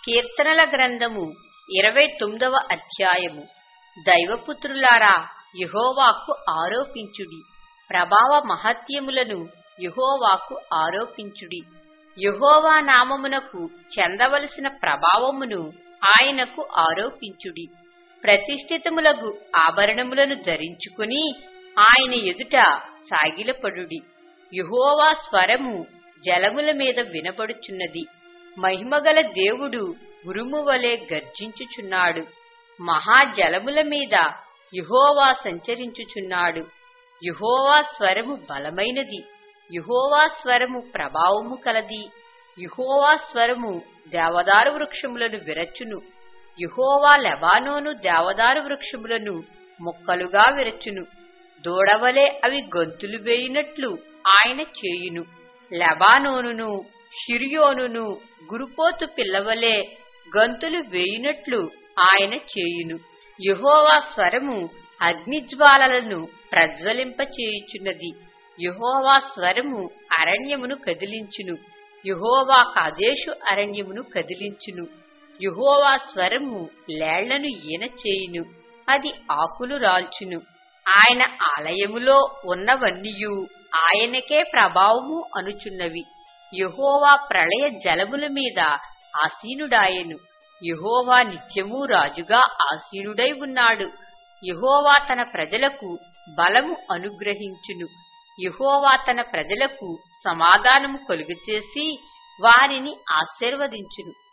కీర్తనల గ్రంథము ఇరవై తొమ్మిదవ అధ్యాయము దైవపుత్రులారా యహోవాకు ఆరోపించుడి ప్రభావ మహత్యములను యహోవాకు ఆరోపించుడి యహోవా నామమునకు చెందవలసిన ప్రభావమును ఆయనకు ఆరోపించుడి ప్రతిష్ఠితములగు ఆభరణములను ధరించుకుని ఆయన ఎదుట సాగిలపడుడి యహోవా స్వరము జలముల మీద వినబడుచున్నది మహిమగల దేవుడు ఉరుము వలె గర్జించుచున్నాడు మహాజలముల మీద యుహోవా సంచరించుచున్నాడు యుహోవా స్వరము బలమైనది యుహోవా స్వరము ప్రభావము కలది యుహోవా స్వరము దేవదారు వృక్షములను విరచును యుహోవా లెబానోను దేవదారు వృక్షములను ముక్కలుగా విరచును దూడవలే అవి గొంతులు వేయినట్లు ఆయన చేయును లెబానోనును షిరియోనును గురుపోతు పిల్లవలే గంతులు వేయినట్లు ఆయన చేయును యహోవా స్వరము అగ్నిజ్వాలలను ప్రజ్వలింపచేయుచున్నది యహోవా స్వరము అరణ్యమును కదిలించును యహోవా కాదేశు అరణ్యమును కదిలించును యహోవా స్వరము లేళ్లను ఈన చేయును అది ఆకులు రాల్చును ఆయన ఆలయములో ఉన్నవన్నీయు ఆయనకే ప్రభావము అనుచున్నవి యహోవా ప్రళయ జలముల మీద ఆసీనుడాయెను యహోవా నిత్యము రాజుగా ఆసీనుడై ఉన్నాడు యహోవా తన ప్రజలకు బలము అనుగ్రహించును యహోవా తన ప్రజలకు సమాధానము కలుగచేసి వారిని ఆశీర్వదించును